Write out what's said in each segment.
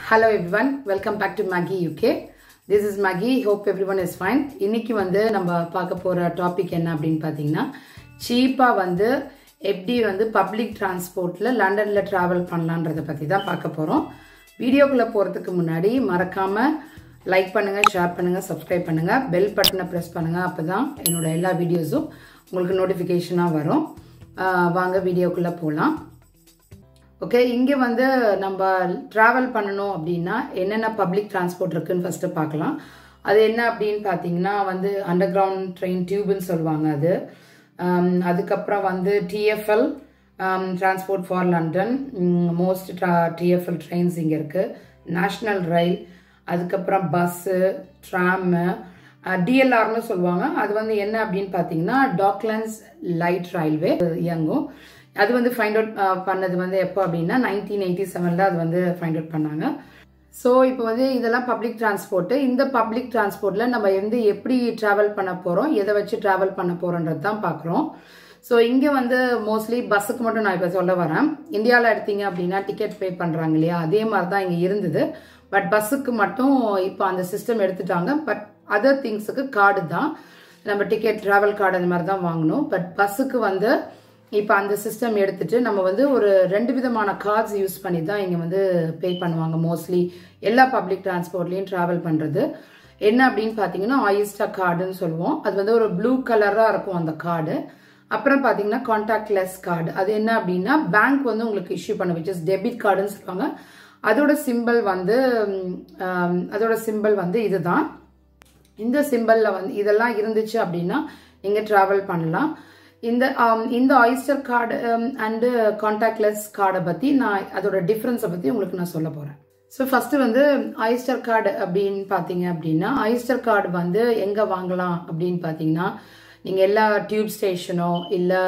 Hello everyone welcome back to Maggie UK this is Maggie hope everyone is fine இன்னைக்கு வந்து நம்ம பார்க்க போகிற டாபிக் என்ன அப்படின்னு பார்த்தீங்கன்னா சீப்பாக வந்து எப்படி வந்து பப்ளிக் டிரான்ஸ்போர்ட்டில் லண்டனில் ட்ராவல் பண்ணலான்றதை பற்றி தான் பார்க்க போகிறோம் வீடியோக்குள்ளே போகிறதுக்கு முன்னாடி மறக்காமல் லைக் பண்ணுங்கள் ஷேர் பண்ணுங்கள் சப்ஸ்கிரைப் பண்ணுங்கள் பெல் பட்டனை ப்ரெஸ் பண்ணுங்கள் அப்போ தான் என்னோட எல்லா வீடியோஸும் உங்களுக்கு நோட்டிஃபிகேஷனாக வரும் ஆஹ் வாங்க வீடியோக்குள்ளே போகலாம் ஓகே இங்கே வந்து நம்ம ட்ராவல் பண்ணணும் அப்படின்னா என்னென்ன பப்ளிக் டிரான்ஸ்போர்ட் இருக்குன்னு ஃபஸ்ட்டு பார்க்கலாம் அது என்ன அப்படின்னு பார்த்தீங்கன்னா வந்து அண்டர் கிரவுண்ட் ட்ரெயின் டியூப்னு சொல்லுவாங்க அது ஆம், அதுக்கப்புறம் வந்து TFL transport for London most TFL trains இங்கே இருக்குது நேஷ்னல் ரயில் அதுக்கப்புறம் பஸ்ஸு ட்ராமு டிஎல்ஆர்னு சொல்லுவாங்க அது வந்து என்ன அப்படின்னு பார்த்தீங்கன்னா டாக்லண்ட்ஸ் லைட் ரயில்வே இயங்கும் அது வந்து ஃபைண்ட் அவுட் பண்ணது வந்து எப்போ அப்படின்னா நைன்டீன் எயிட்டி செவனில் அது வந்து ஃபைண்ட் அவுட் பண்ணாங்க ஸோ இப்போ வந்து இதெல்லாம் பப்ளிக் டிரான்ஸ்போர்ட்டு இந்த பப்ளிக் டிரான்ஸ்போர்ட்டில் நம்ம வந்து எப்படி ட்ராவல் பண்ண போகிறோம் எதை வச்சு ட்ராவல் பண்ண போகிறோன்றது தான் பார்க்குறோம் ஸோ இங்கே வந்து மோஸ்ட்லி பஸ்ஸுக்கு மட்டும் நான் இப்போ சொல்ல வரேன் இந்தியாவில் எடுத்தீங்க அப்படின்னா டிக்கெட் பே பண்ணுறாங்க இல்லையா அதே மாதிரி தான் இங்கே இருந்தது பட் பஸ்ஸுக்கு மட்டும் இப்போ அந்த சிஸ்டம் எடுத்துட்டாங்க பட் அதர் திங்ஸுக்கு கார்டு தான் நம்ம டிக்கெட் ட்ராவல் கார்டு அந்த மாதிரி தான் வாங்கணும் பட் பஸ்ஸுக்கு வந்து இப்போ அந்த சிஸ்டம் எடுத்துட்டு நம்ம வந்து ஒரு ரெண்டு விதமான கார்ட்ஸ் யூஸ் பண்ணி தான் இங்கே வந்து பே பண்ணுவாங்க மோஸ்ட்லி எல்லா பப்ளிக் டிரான்ஸ்போர்ட்லேயும் ட்ராவல் பண்ணுறது என்ன அப்படின்னு பார்த்தீங்கன்னா ஆயிஸ்டா கார்டுன்னு சொல்லுவோம் அது வந்து ஒரு ப்ளூ கலராக இருக்கும் அந்த கார்டு அப்புறம் பார்த்தீங்கன்னா கான்டாக்ட்லெஸ் கார்டு அது என்ன அப்படின்னா பேங்க் வந்து உங்களுக்கு இஷ்யூ பண்ண விச் இஸ் டெபிட் கார்டுன்னு சொல்லுவாங்க அதோட சிம்பிள் வந்து ம், ஆம், அதோட சிம்பிள் வந்து இதுதான் இந்த சிம்பிளில் வந்து இதெல்லாம் இருந்துச்சு அப்படின்னா நீங்கள் ட்ராவல் பண்ணலாம் இந்த ஆம், இந்த ஆயிஸ்டர் கார்டு அண்டு கான்டாக்ட்லெஸ் கார்டை பற்றி நான் அதோட டிஃப்ரென்ஸை பற்றி உங்களுக்கு நான் சொல்ல போகிறேன் ஸோ ஃபஸ்ட்டு வந்து ஆயிஸ்டர் கார்டு அப்படின்னு பார்த்தீங்க அப்படின்னா ஆயிஸ்டர் கார்டு வந்து எங்கே வாங்கலாம் அப்படின்னு பார்த்தீங்கன்னா நீங்கள் எல்லா டியூப் ஸ்டேஷனோ இல்லை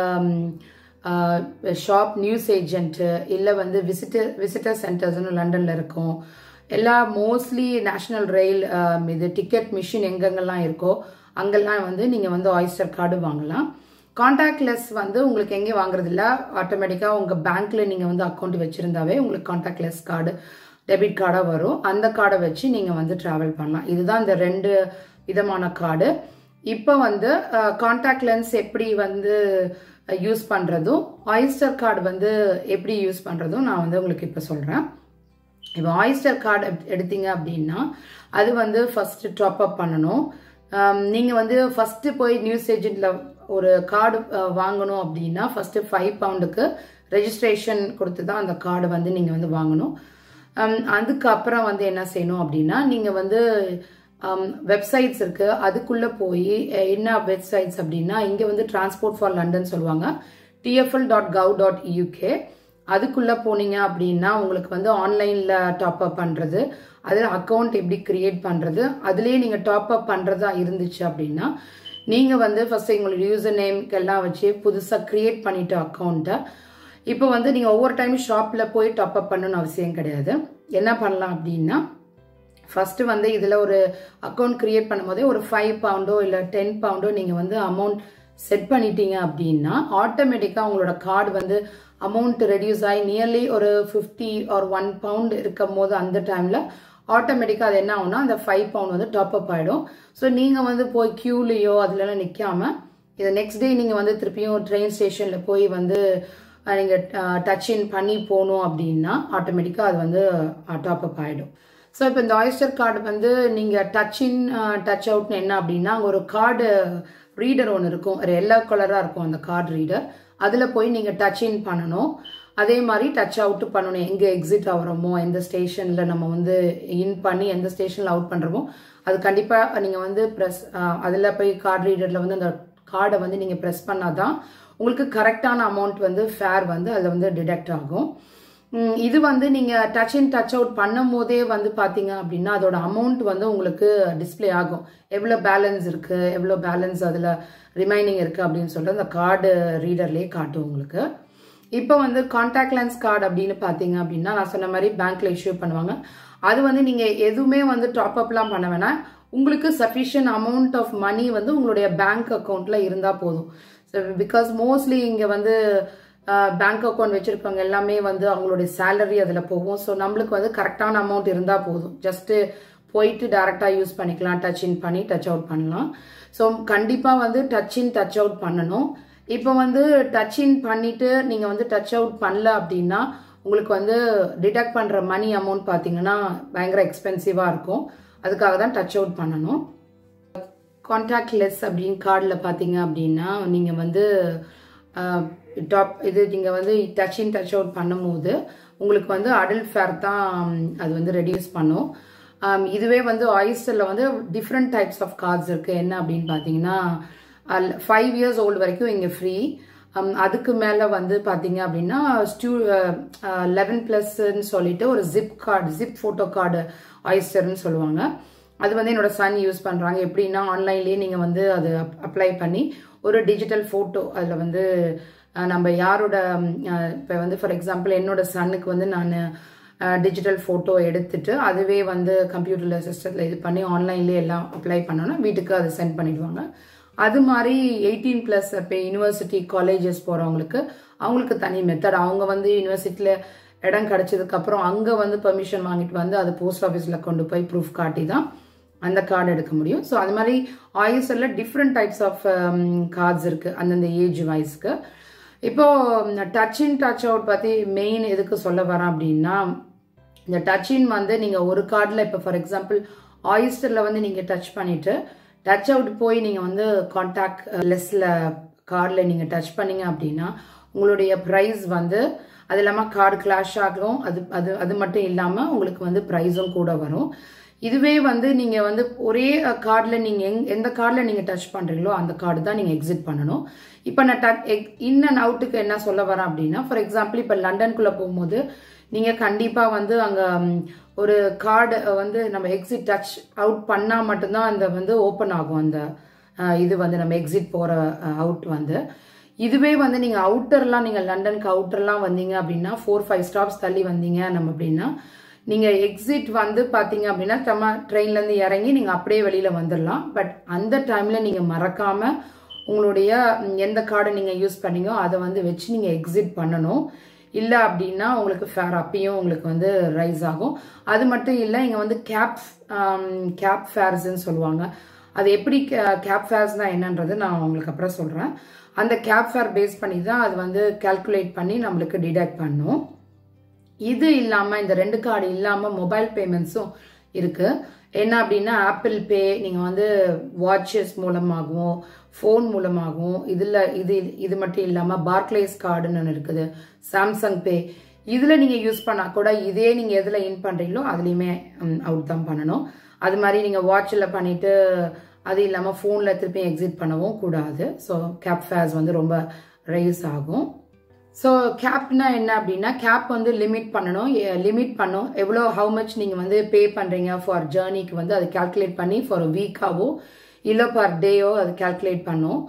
ஷாப் நியூஸ் ஏஜென்ட்டு இல்லை வந்து விசிட்டர் விசிட்டர் சென்டர்ஸ்னு லண்டனில் இருக்கும் எல்லா மோஸ்ட்லி நேஷ்னல் ரயில் இது டிக்கெட் மிஷின் எங்கெங்கெல்லாம் இருக்கோ அங்கெல்லாம் வந்து நீங்கள் வந்து ஆயிஸ்டர் கார்டு வாங்கலாம் கான்டாக்ட்லெஸ் வந்து உங்களுக்கு எங்கே வாங்குறதில்ல ஆட்டோமேட்டிக்காக உங்கள் பேங்க்கில் நீங்கள் வந்து அக்கௌண்ட் வச்சுருந்தாவே உங்களுக்கு கான்டாக்ட்லெஸ் கார்டு டெபிட் கார்டாக வரும் அந்த கார்டை வச்சு நீங்கள் வந்து ட்ராவல் பண்ணலாம் இதுதான் இந்த ரெண்டு விதமான கார்டு இப்போ வந்து கான்டாக்ட் லென்ஸ் எப்படி வந்து யூஸ் பண்ணுறதும் ஆயிஸ்டர் கார்டு வந்து எப்படி யூஸ் பண்ணுறதும் நான் வந்து உங்களுக்கு இப்போ சொல்கிறேன் இப்போ ஆயிஸ்டர் கார்டு எடுத்தீங்க அப்படின்னா அது வந்து ஃபர்ஸ்ட் டாப் அப் பண்ணணும் நீங்கள் வந்து ஃபஸ்ட்டு போய் நியூஸ் ஏஜென்ட்டில் ஒரு கார்டு வாங்கணும் அப்படின்னா ஃபஸ்ட்டு ஃபைவ் பவுண்டுக்கு ரெஜிஸ்ட்ரேஷன் கொடுத்து தான் அந்த கார்டு வந்து நீங்கள் வந்து வாங்கணும் Um, அதுக்கப்புறம் வந்து என்ன செய்யணும் அப்படின்னா நீங்கள் வந்து வெப்சைட்ஸ் இருக்கு அதுக்குள்ளே போய் என்ன வெப்சைட்ஸ் அப்படின்னா இங்கே வந்து டிரான்ஸ்போர்ட் ஃபார் லண்டன் சொல்லுவாங்க TFL dot gov dot UK அதுக்குள்ளே போனீங்க அப்படின்னா உங்களுக்கு வந்து ஆன்லைனில் டாப் அப் பண்ணுறது அதில் அக்கௌண்ட் எப்படி கிரியேட் பண்ணுறது அதுலேயே நீங்கள் டாப் அப் பண்ணுறதா இருந்துச்சு அப்படின்னா நீங்கள் வந்து ஃபஸ்ட்டு எங்களோட யூசர் நேம்க்கெல்லாம் வச்சு புதுசாக க்ரியேட் பண்ணிட்ட அக்கௌண்ட்டை இப்போ வந்து நீங்கள் ஒவ்வொரு டைம் ஷாப்பில் போய் டாப் அப் பண்ணணும்னு அவசியம் கிடையாது என்ன பண்ணலாம் அப்படின்னா ஃபஸ்ட்டு வந்து இதில் ஒரு அக்கௌண்ட் க்ரியேட் பண்ணும்போதே ஒரு ஃபைவ் பவுண்டோ இல்லை டென் பவுண்டோ நீங்கள் வந்து அமௌண்ட் செட் பண்ணிட்டீங்க அப்படின்னா ஆட்டோமேட்டிக்காக உங்களோட கார்டு வந்து அமௌண்ட் ரெடியூஸ் ஆகி நியர்லி ஒரு ஃபிஃப்டி ஆர் ஒன் பவுண்ட் இருக்கும் போது அந்த டைமில் ஆட்டோமேட்டிக்காக அது என்ன ஆகும்னா அந்த ஃபைவ் பவுண்ட் வந்து டாப் அப் ஆகிடும் ஸோ நீங்கள் வந்து போய் க்யூலேயோ அதுலலாம் நிற்காம இதை நெக்ஸ்ட் டே நீங்கள் வந்து திருப்பியும் ட்ரெயின் ஸ்டேஷனில் போய் வந்து நீங்கள் டச் இன் பண்ணி போகணும் அப்படின்னா ஆட்டோமேட்டிக்காக அது வந்து டாப் அப் ஆகிடும் ஸோ இப்போ இந்த ஆயிஸ்டர் கார்டு வந்து நீங்கள் டச் இன் டச் அவுட்னு என்ன அப்படின்னா அங்கே ஒரு கார்டு ரீடர் ஒன்று இருக்கும் ஒரு எல்லோ கலராக இருக்கும் அந்த கார்டு ரீடர் அதில் போய் நீங்கள் டச் இன் பண்ணணும் அதே மாதிரி டச் அவுட் பண்ணணும் எங்கே எக்ஸிட் ஆகிறோமோ எந்த ஸ்டேஷனில் நம்ம வந்து இன் பண்ணி எந்த ஸ்டேஷனில் அவுட் பண்ணுறோமோ அது கண்டிப்பாக நீங்கள் வந்து ப்ரெஸ் அதில் போய் கார்டு ரீடரில் வந்து அந்த கார்டை வந்து நீங்கள் ப்ரெஸ் பண்ணால் தான் உங்களுக்கு கரெக்டான அமௌண்ட் வந்து ஃபேர் வந்து அதில் வந்து டிடெக்ட் ஆகும் உம், இது வந்து நீங்கள் டச் இன் டச் அவுட் பண்ணும் போதே வந்து பார்த்தீங்க அப்படின்னா அதோட அமௌண்ட் வந்து உங்களுக்கு டிஸ்ப்ளே ஆகும் எவ்வளோ பேலன்ஸ் இருக்குது எவ்வளோ பேலன்ஸ் அதில் ரிமைனிங் இருக்குது அப்படின்னு சொல்லிட்டு அந்த கார்டு ரீடர்லேயே காட்டும் உங்களுக்கு இப்போ வந்து கான்டாக்ட் லென்ஸ் கார்டு அப்படின்னு பார்த்தீங்க அப்படின்னா நான் சொன்ன மாதிரி பேங்க்ல இஷ்யூ பண்ணுவாங்க அது வந்து நீங்கள் எதுவுமே வந்து டாப் அப்லாம் பண்ண வேணாம் உங்களுக்கு சஃபிஷியன்ட் அமௌண்ட் ஆஃப் மணி வந்து உங்களுடைய பேங்க் அக்கௌண்ட்டில் இருந்தால் போதும் பிகாஸ் மோஸ்ட்லி இங்கே வந்து பேங்க் அக்கௌண்ட் வச்சுருக்கவங்க எல்லாமே வந்து அவங்களுடைய சேலரி அதில் போகும் ஸோ நம்மளுக்கு வந்து கரெக்டான அமௌண்ட் இருந்தால் போதும் ஜஸ்ட்டு போயிட்டு டேரெக்டாக யூஸ் பண்ணிக்கலாம் டச் இன் பண்ணி டச் அவுட் பண்ணலாம் ஸோ கண்டிப்பாக வந்து டச் இன் டச் அவுட் பண்ணணும் இப்போ வந்து டச் இன் பண்ணிட்டு நீங்கள் வந்து டச் அவுட் பண்ணல அப்படின்னா உங்களுக்கு வந்து டிடெக்ட் பண்ணுற மணி அமௌண்ட் பார்த்தீங்கன்னா பயங்கர எக்ஸ்பென்சிவாக இருக்கும் அதுக்காக தான் டச் அவுட் பண்ணணும் கான்டாக்ட் லெஸ் அப்படின்னு கார்டில் பார்த்தீங்க அப்படின்னா நீங்கள் வந்து டாப் இது நீங்கள் வந்து டச் இன் டச் அவுட் பண்ணும்போது உங்களுக்கு வந்து அடல்ட் ஃபேர் தான் அது வந்து ரெடியூஸ் பண்ணும் இதுவே வந்து ஆயிஸ்டரில் வந்து டிஃப்ரெண்ட் டைப்ஸ் ஆஃப் கார்ட்ஸ் இருக்குது என்ன அப்படின்னு பார்த்தீங்கன்னா ஃபைவ் இயர்ஸ் ஓல்டு வரைக்கும் இங்கே ஃப்ரீ அதுக்கு மேலே வந்து பார்த்தீங்க அப்படின்னா ஸ்டூ லெவன் ப்ளஸ்ன்னு சொல்லிட்டு ஒரு zip card zip photo card ஆயிஸ்டர்னு சொல்லுவாங்க அது வந்து என்னோட சன் யூஸ் பண்ணுறாங்க எப்படின்னா ஆன்லைன்லேயே நீங்கள் வந்து அது அப்ளை பண்ணி ஒரு டிஜிட்டல் ஃபோட்டோ அதில் வந்து நம்ம யாரோட இப்போ வந்து ஃபார் எக்ஸாம்பிள் என்னோட சன்னுக்கு வந்து நான் டிஜிட்டல் ஃபோட்டோ எடுத்துட்டு அதுவே வந்து கம்ப்யூட்டரில் சிஸ்டத்தில் இது பண்ணி ஆன்லைன்லேயே எல்லாம் அப்ளை பண்ணோன்னா வீட்டுக்கு அதை சென்ட் பண்ணிடுவாங்க அது மாதிரி எயிட்டீன் ப்ளஸ் இப்போ யூனிவர்சிட்டி காலேஜஸ் போகிறவங்களுக்கு அவங்களுக்கு தனி மெத்தட் அவங்க வந்து யூனிவர்சிட்டியில் இடம் கிடச்சதுக்கப்புறம் அங்கே வந்து பெர்மிஷன் வாங்கிட்டு வந்து அது போஸ்ட் ஆஃபீஸில் கொண்டு போய் ப்ரூஃப் காட்டி தான் அந்த கார்டு எடுக்க முடியும் ஸோ அது மாதிரி ஆயுஸில் டிஃப்ரெண்ட் டைப்ஸ் ஆஃப் கார்ட்ஸ் இருக்குது அந்தந்த ஏஜ் வைஸ்க்கு இப்போ டச் இன் டச் அவுட் பற்றி மெயின் எதுக்கு சொல்ல வரேன் அப்படின்னா இந்த டச் இன் வந்து நீங்கள் ஒரு கார்டில் இப்போ ஃபார் எக்ஸாம்பிள் ஆயிஸ்டரில் வந்து நீங்கள் டச் பண்ணிவிட்டு டச் அவுட் போய் நீங்கள் வந்து கான்டாக்ட் லெஸ்ஸில் கார்டில் நீங்கள் டச் பண்ணீங்க அப்படின்னா உங்களுடைய ப்ரைஸ் வந்து அது இல்லாமல் கார்டு கிளாஷ் ஆகும் அது அது அது மட்டும் இல்லாமல் உங்களுக்கு வந்து ப்ரைஸும் கூட வரும் இதுவே வந்து நீங்கள் வந்து ஒரே கார்டில் நீங்கள் எங் எந்த கார்டில் நீங்கள் டச் பண்ணுறீங்களோ அந்த கார்டு தான் நீங்கள் எக்ஸிட் பண்ணணும் இப்போ நான் டச் இன் அண்ட் அவுட்டுக்கு என்ன சொல்ல வரேன் அப்படின்னா ஃபார் எக்ஸாம்பிள் இப்போ லண்டனுக்குள்ளே போகும்போது நீங்கள் கண்டிப்பாக வந்து அங்கே ஒரு கார்டு வந்து நம்ம எக்ஸிட் டச் அவுட் பண்ணால் மட்டும்தான் அந்த வந்து ஓப்பன் ஆகும் அந்த இது வந்து நம்ம எக்ஸிட் போகிற அவுட் வந்து இதுவே வந்து நீங்கள் அவுட்டர்லாம் நீங்கள் லண்டனுக்கு அவுட்டர்லாம் வந்தீங்க அப்படின்னா ஃபோர் ஃபைவ் ஸ்டாப்ஸ் தள்ளி வந்தீங்க நம்ம அப்படின்னா நீங்கள் எக்ஸிட் வந்து பார்த்தீங்க அப்படின்னா தம்ம ட்ரெயின்லேருந்து இறங்கி நீங்கள் அப்படியே வெளியில் வந்துடலாம் பட் அந்த டைமில் நீங்கள் மறக்காமல் உங்களுடைய எந்த கார்டை நீங்கள் யூஸ் பண்ணீங்கோ அதை வந்து வச்சு நீங்கள் எக்ஸிட் பண்ணணும் இல்லை அப்படின்னா உங்களுக்கு ஃபேர் அப்பயும் உங்களுக்கு வந்து ரைஸ் ஆகும் அது மட்டும் இல்லை இங்கே வந்து கேப் கேப் ஃபேர்ஸ்ன்னு சொல்லுவாங்க அது எப்படி கேப் ஃபேர்ஸ்னால் என்னன்றது நான் உங்களுக்கு அப்புறம் சொல்கிறேன் அந்த கேப் ஃபேர் பேஸ் பண்ணி தான் அது வந்து கால்குலேட் பண்ணி நம்மளுக்கு டிடெக்ட் பண்ணும் இது இல்லாமல் இந்த ரெண்டு கார்டு இல்லாமல் மொபைல் பேமெண்ட்ஸும் இருக்குது என்ன அப்படின்னா ஆப்பிள் பே நீங்கள் வந்து வாட்சஸ் மூலமாகவும் ஃபோன் மூலமாகவும் இதில் இது இது மட்டும் இல்லாமல் பார்க்லேஸ் கார்டுன்னு ஒன்று இருக்குது சாம்சங் பே இதில் நீங்கள் யூஸ் பண்ணால் கூட இதே நீங்கள் எதில் இன் பண்ணுறீங்களோ அதுலேயுமே அவுட் தான் பண்ணணும் அது மாதிரி நீங்கள் வாட்சில் பண்ணிவிட்டு அது இல்லாமல் ஃபோனில் திருப்பி எக்ஸிட் பண்ணவும் கூடாது ஸோ கேப் ஃபேர்ஸ் வந்து ரொம்ப ரைஸ் ஆகும் ஸோ கேப்னா என்ன அப்படின்னா கேப் வந்து லிமிட் பண்ணணும் லிமிட் பண்ணும் எவ்வளோ ஹவு மச் நீங்கள் வந்து பே பண்ணுறீங்க ஃபார் ஜேர்னிக்கு வந்து அதை கால்குலேட் பண்ணி ஃபார் வீக்காவோ இல்லை பர் டேயோ அது கால்குலேட் பண்ணும்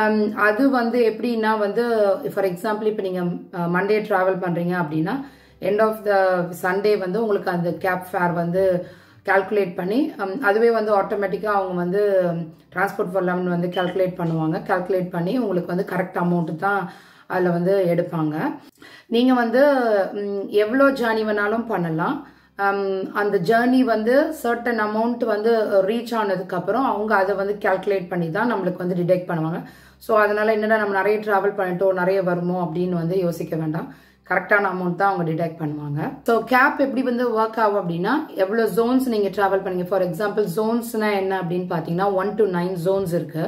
அது வந்து எப்படின்னா வந்து ஃபார் எக்ஸாம்பிள் இப்போ நீங்கள் மண்டே ட்ராவல் பண்ணுறீங்க அப்படின்னா எண்ட் ஆஃப் த சண்டே வந்து உங்களுக்கு அந்த கேப் ஃபேர் வந்து கால்குலேட் பண்ணி அதுவே வந்து ஆட்டோமேட்டிக்காக அவங்க வந்து டிரான்ஸ்போர்ட் ஃபார் லெவன் வந்து கால்குலேட் பண்ணுவாங்க கால்குலேட் பண்ணி உங்களுக்கு வந்து கரெக்ட் அமௌண்ட்டு தான் அதில் வந்து எடுப்பாங்க நீங்கள் வந்து எவ்வளோ ஜேர்னி வேணாலும் பண்ணலாம் அந்த ஜேர்னி வந்து சர்டன் அமௌண்ட் வந்து ரீச் ஆனதுக்கப்புறம் அவங்க அதை வந்து கால்குலேட் பண்ணி தான் நம்மளுக்கு வந்து டிடெக்ட் பண்ணுவாங்க ஸோ அதனால் என்னடா நம்ம நிறைய ட்ராவல் பண்ணிட்டோம் நிறைய வருமோ அப்படின்னு வந்து யோசிக்க வேண்டாம் கரெக்டான அமௌண்ட் தான் அவங்க டிடெக்ட் பண்ணுவாங்க ஸோ கேப் எப்படி வந்து ஒர்க் ஆகும் அப்படின்னா எவ்வளோ ஜோன்ஸ் நீங்கள் ட்ராவல் பண்ணீங்க ஃபார் எக்ஸாம்பிள் ஜோன்ஸ்னா என்ன அப்படின்னு பார்த்தீங்கன்னா ஒன் டு நைன் ஜோன்ஸ் இருக்கு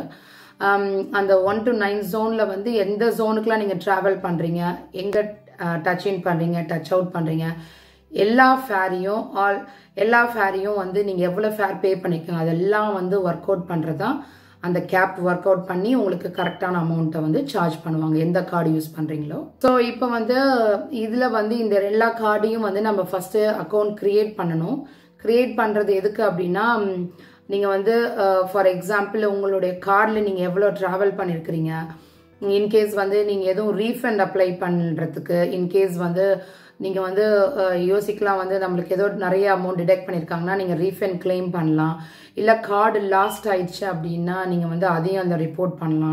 அந்த ஒன் டு நைன் ஜோனில் வந்து எந்த ஜோனுக்குலாம் நீங்கள் ட்ராவல் பண்ணுறீங்க எங்கே டச் இன் பண்ணுறீங்க டச் அவுட் பண்ணுறீங்க எல்லா ஃபேரையும் ஆல் எல்லா ஃபேரையும் வந்து நீங்கள் எவ்வளோ ஃபேர் பே பண்ணிக்கோங்க அதெல்லாம் வந்து ஒர்க் அவுட் பண்ணுறது தான் அந்த கேப் ஒர்க் அவுட் பண்ணி உங்களுக்கு கரெக்டான அமௌண்ட்டை வந்து சார்ஜ் பண்ணுவாங்க எந்த கார்டு யூஸ் பண்ணுறீங்களோ ஸோ இப்போ வந்து இதில் வந்து இந்த எல்லா கார்டையும் வந்து நம்ம ஃபஸ்ட்டு அக்கௌண்ட் க்ரியேட் பண்ணணும் க்ரியேட் பண்ணுறது எதுக்கு அப்படின்னா நீங்கள் வந்து ஃபார் எக்ஸாம்பிள் உங்களுடைய கார்டில் நீங்கள் எவ்வளோ ட்ராவல் பண்ணியிருக்கிறீங்க இன்கேஸ் வந்து நீங்கள் எதுவும் ரீஃபண்ட் அப்ளை பண்ணுறதுக்கு இன்கேஸ் வந்து நீங்கள் வந்து யோசிக்கலாம் வந்து நம்மளுக்கு ஏதோ நிறைய அமௌண்ட் டிடெக்ட் பண்ணியிருக்காங்கன்னா நீங்கள் ரீஃபண்ட் கிளைம் பண்ணலாம் இல்லை கார்டு லாஸ்ட் ஆயிடுச்சு அப்படின்னா நீங்கள் வந்து அதையும் அந்த ரிப்போர்ட் பண்ணலாம்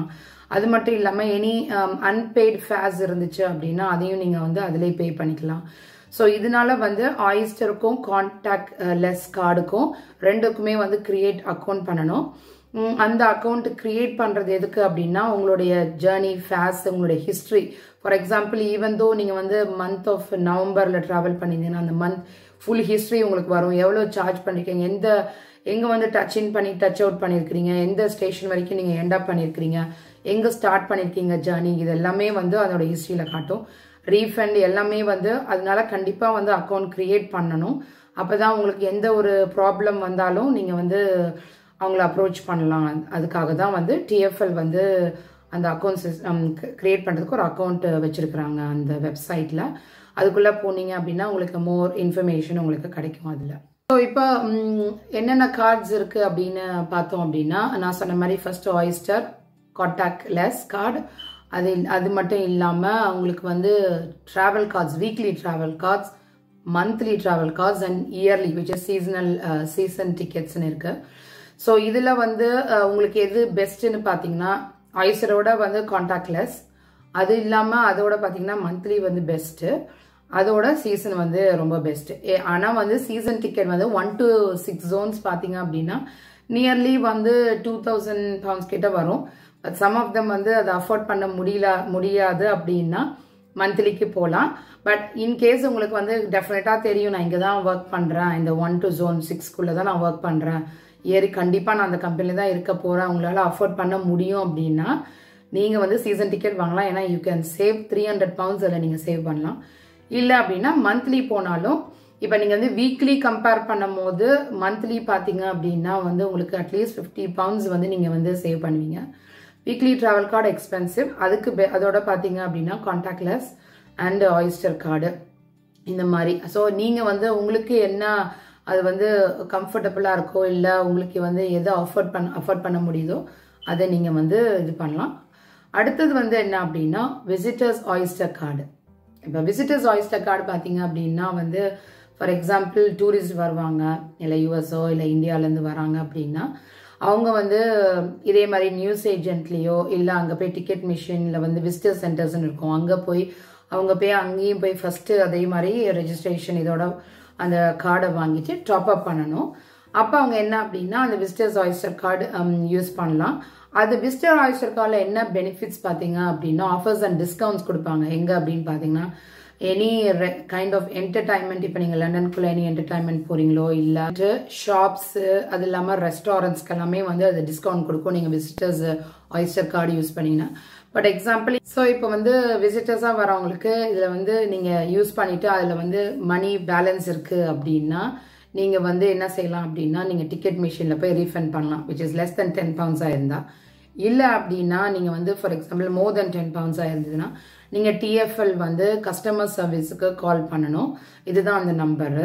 அது மட்டும் இல்லாமல் எனி அன்பெய்ட் ஃபேஸ் இருந்துச்சு அப்படின்னா அதையும் நீங்கள் வந்து அதிலே பே பண்ணிக்கலாம் ஸோ இதனால வந்து ஆயிஸ்டருக்கும் கான்டாக்ட் லெஸ் கார்டுக்கும் ரெண்டுக்குமே வந்து கிரியேட் அக்கௌண்ட் பண்ணணும் உம், அந்த அக்கௌண்ட் கிரியேட் பண்ணுறது எதுக்கு அப்படின்னா உங்களுடைய ஜேர்னி ஃபேஸ் உங்களுடைய history for example even though நீங்கள் வந்து மந்த் ஆஃப் நவம்பரில் ட்ராவல் பண்ணியிருந்தீங்கன்னா அந்த மந்த் ஃபுல் ஹிஸ்ட்ரி உங்களுக்கு வரும் எவ்வளோ சார்ஜ் பண்ணிருக்கீங்க எந்த எங்கே வந்து டச் இன் பண்ணி டச் அவுட் பண்ணியிருக்கிறீங்க எந்த ஸ்டேஷன் வரைக்கும் நீங்கள் எண்ட் அப் பண்ணியிருக்கிறீங்க எங்கே ஸ்டார்ட் பண்ணியிருக்கீங்க ஜேர்னி இது எல்லாமே வந்து அதோட ஹிஸ்ட்ரியில் காட்டும் ரீஃபண்ட் எல்லாமே வந்து அதனால கண்டிப்பாக வந்து அக்கௌண்ட் க்ரியேட் பண்ணணும் அப்போ தான் உங்களுக்கு எந்த ஒரு ப்ராப்ளம் வந்தாலும் நீங்கள் வந்து அவங்கள அப்ரோச் பண்ணலாம் அதுக்காக தான் வந்து டிஎஃப்எல் வந்து அந்த அக்கௌண்ட் சிஸ்டம் க்ரியேட் பண்ணுறதுக்கு ஒரு அக்கௌண்ட் வச்சுருக்குறாங்க அந்த வெப்சைட்டில் அதுக்குள்ளே போனீங்க அப்படின்னா உங்களுக்கு மோர் இன்ஃபர்மேஷன் உங்களுக்கு கிடைக்கும் அதில் ஸோ இப்போ என்னென்ன கார்ட்ஸ் இருக்குது அப்படின்னு பார்த்தோம் அப்படின்னா நான் சொன்ன மாதிரி first oyster contactless card அது அது மட்டும் இல்லாமல் அவங்களுக்கு வந்து travel cards weekly travel cards monthly travel cards and yearly which is seasonal season டிக்கெட்ஸ்னு இருக்கு ஸோ இதில் வந்து அஹ், உங்களுக்கு எது பெஸ்ட்டுன்னு பார்த்தீங்கன்னா ஐசரோட வந்து காண்டாக்ட்லெஸ் அது இல்லாமல் அதோட பார்த்தீங்கன்னா மந்த்லி வந்து பெஸ்ட்டு அதோட சீசன் வந்து ரொம்ப பெஸ்ட்டு ஆனால் வந்து சீசன் டிக்கெட் வந்து ஒன் டு சிக்ஸ் ஜோன்ஸ் பார்த்தீங்க அப்படின்னா நியர்லி வந்து டூ தௌசண்ட் பவுண்ட்ஸ் கிட்ட வரும் பட் சம் ஆஃப் தம் வந்து அதை அஃபோர்ட் பண்ண முடியல முடியாது அப்படின்னா மந்த்லிக்கு போகலாம் பட் இன்கேஸ் உங்களுக்கு வந்து டெஃபினட்டாக தெரியும் நான் இங்கே தான் ஒர்க் பண்ணுறேன் இந்த ஒன் டு ஜோன் சிக்ஸ்க்குள்ளே தான் நான் ஒர்க் பண்ணுறேன் ஏறி கண்டிப்பாக நான் அந்த கம்பெனியில் தான் இருக்க போகிறேன் உங்களால் அஃபோர்ட் பண்ண முடியும் அப்படின்னா நீங்கள் வந்து சீசன் டிக்கெட் வாங்கலாம் ஏன்னா you can save three hundred pounds அதில் நீங்கள் சேவ் பண்ணலாம் இல்லை அப்படின்னா மந்த்லி போனாலும் இப்போ நீங்கள் வந்து வீக்லி கம்பேர் பண்ணும்போது மந்த்லி பார்த்தீங்க அப்படின்னா வந்து உங்களுக்கு அட்லீஸ்ட் ஃபிஃப்டி பவுண்ட்ஸ் வந்து நீங்கள் வந்து சேவ் பண்ணுவீங்க வீக்லி ட்ராவல் கார்டு எக்ஸ்பென்சிவ் அதுக்கு பெ- அதோட பார்த்தீங்க அப்படின்னா காண்டாக்ட்லெஸ் அண்ட் ஆயிஸ்டர் கார்டு இந்த மாதிரி ஸோ நீங்கள் வந்து உங்களுக்கு என்ன அது வந்து கம்ஃபர்டபுளாக இருக்கோ இல்லை உங்களுக்கு வந்து எதை அஃபோர்ட் பண்ண அஃபோர்ட் பண்ண முடியுதோ அதை நீங்கள் வந்து இது பண்ணலாம் அடுத்தது வந்து என்ன அப்படின்னா விசிட்டர்ஸ் ஆயிஸ்டர் கார்டு இப்போ விசிட்டர்ஸ் ஆயிஸ்டர் கார்டு பார்த்தீங்க அப்படின்னா வந்து ஃபார் எக்ஸாம்பிள் டூரிஸ்ட் வருவாங்க இல்லை யூஎஸ்ஓ இல்லை இந்தியாவிலேருந்து வராங்க அப்படின்னா அவங்க வந்து இதே மாதிரி நியூஸ் ஏஜென்ட்லேயோ இல்லை அங்கே போய் டிக்கெட் மிஷினில் வந்து விசிட்டர் சென்டர்ஸ்னு இருக்கும் அங்கே போய் அவங்க போய் அங்கேயும் போய் ஃபஸ்ட்டு அதே மாதிரி ரெஜிஸ்ட்ரேஷன் இதோட அந்த கார்டை வாங்கிட்டு டாப் அப் பண்ணணும் அப்போ அவங்க என்ன அப்படின்னா அந்த விசிட்டர்ஸ் ஆயிஸ்டர் கார்டு யூஸ் பண்ணலாம் அது விசிட்டர் ஆயிஸ்டர் கார்டில் என்ன பெனிஃபிட்ஸ் பார்த்தீங்க அப்படின்னா ஆஃபர்ஸ் அண்ட் டிஸ்கவுண்ட்ஸ் கொடுப்பாங்க எங்கே அப்படின்னு பார்த்தீங்கன்னா எனி கைண்ட் ஆஃப் என்டர்டைன்மெண்ட் இப்போ நீங்கள் லண்டனுக்குள்ள எனி என்டர்டைன்மெண்ட் போறீங்களோ இல்லை ஷாப்ஸு அது இல்லாமல் ரெஸ்டாரண்ட்ஸ்க்கு எல்லாமே வந்து அது டிஸ்கவுண்ட் கொடுக்கும் நீங்கள் விசிட்டர்ஸ் ஆயிஸ்டர் கார்டு யூஸ் பண்ணீங்கன்னா பட் எக்ஸாம்பிள் ஸோ இப்போ வந்து விசிட்டர்ஸாக வரவங்களுக்கு இதில் வந்து நீங்கள் யூஸ் பண்ணிட்டு அதில் வந்து மணி பேலன்ஸ் இருக்குது அப்படின்னா நீங்கள் வந்து என்ன செய்யலாம் அப்படின்னா நீங்கள் டிக்கெட் மிஷினில் போய் ரீஃபண்ட் பண்ணலாம் which is less than ten பவுண்ட்ஸாக இருந்தால் இல்லை அப்படின்னா நீங்கள் வந்து for example more than ten பவுண்ட்ஸாக இருந்ததுன்னா நீங்கள் டிஎஃப்எல் வந்து கஸ்டமர் சர்வீஸுக்கு கால் பண்ணணும் இதுதான் அந்த நம்பரு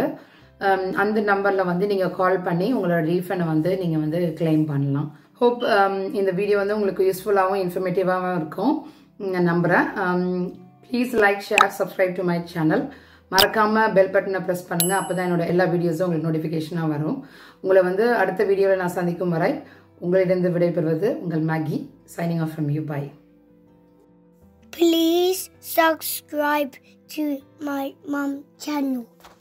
அந்த நம்பரில் வந்து நீங்கள் கால் பண்ணி உங்களோட ரீஃபண்டை வந்து நீங்கள் வந்து கிளைம் பண்ணலாம் ஹோப் இந்த வீடியோ வந்து உங்களுக்கு யூஸ்ஃபுல்லாகவும் இன்ஃபர்மேட்டிவாகவும் இருக்கும் நான் நம்புகிறேன் please like share subscribe to my channel மறக்காமல் பெல் பட்டனை ப்ரெஸ் பண்ணுங்கள் அப்போ தான் என்னோட எல்லா வீடியோஸும் உங்களுக்கு நோட்டிஃபிகேஷனாக வரும் உங்களை வந்து அடுத்த வீடியோவில் நான் சந்திக்கும் வரை உங்களிடம் விடைபெறுவது உங்கள் Maggie signing off from you bye Please subscribe to my mom channel.